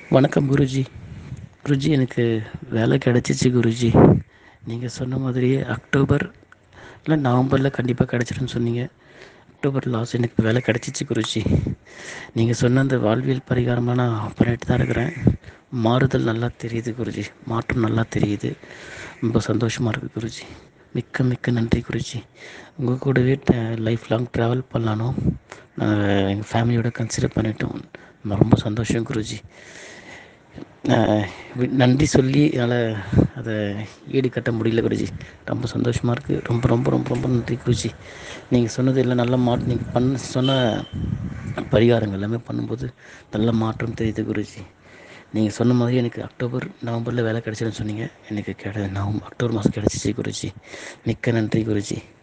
வணக்கம் குருஜி குருஜி எனக்கு வேலை கிடச்சிச்சு குருஜி நீங்கள் சொன்ன மாதிரியே அக்டோபர் இல்லை நவம்பரில் கண்டிப்பாக கிடச்சிருன்னு சொன்னீங்க அக்டோபர் லாஸ்ட் எனக்கு வேலை கிடச்சிச்சு குருஜி நீங்கள் சொன்ன அந்த வாழ்வியல் பரிகாரமாக நான் பண்ணிட்டு தான் இருக்கிறேன் மாறுதல் நல்லா தெரியுது குருஜி மாற்றம் நல்லா தெரியுது ரொம்ப சந்தோஷமாக இருக்குது குருஜி மிக்க மிக்க நன்றி குருஜி உங்கள் கூடவே லைஃப் லாங் ட்ராவல் பண்ணலானோ நாங்கள் எங்கள் ஃபேமிலியோட கன்சிடர் பண்ணிட்டோம் நான் ரொம்ப சந்தோஷம் குருஜி நன்றி சொல்லி என்னால் அதை ஈடு கட்ட முடியல குருஜி ரொம்ப சந்தோஷமாக இருக்குது ரொம்ப ரொம்ப ரொம்ப ரொம்ப நன்றி குருஜி நீங்கள் சொன்னது எல்லாம் நல்ல மாற்றம் நீங்கள் பண்ண சொன்ன பரிகாரங்கள் எல்லாமே பண்ணும்போது நல்ல மாற்றம் தெரியுது குருஜி நீங்கள் சொன்ன மாதிரி எனக்கு அக்டோபர் நவம்பரில் வேலை கிடச்சிருன்னு சொன்னீங்க எனக்கு கிட நவம்பர் அக்டோபர் மாதம் கிடச்சிச்சு குருஜி மிக்க நன்றி குருஜி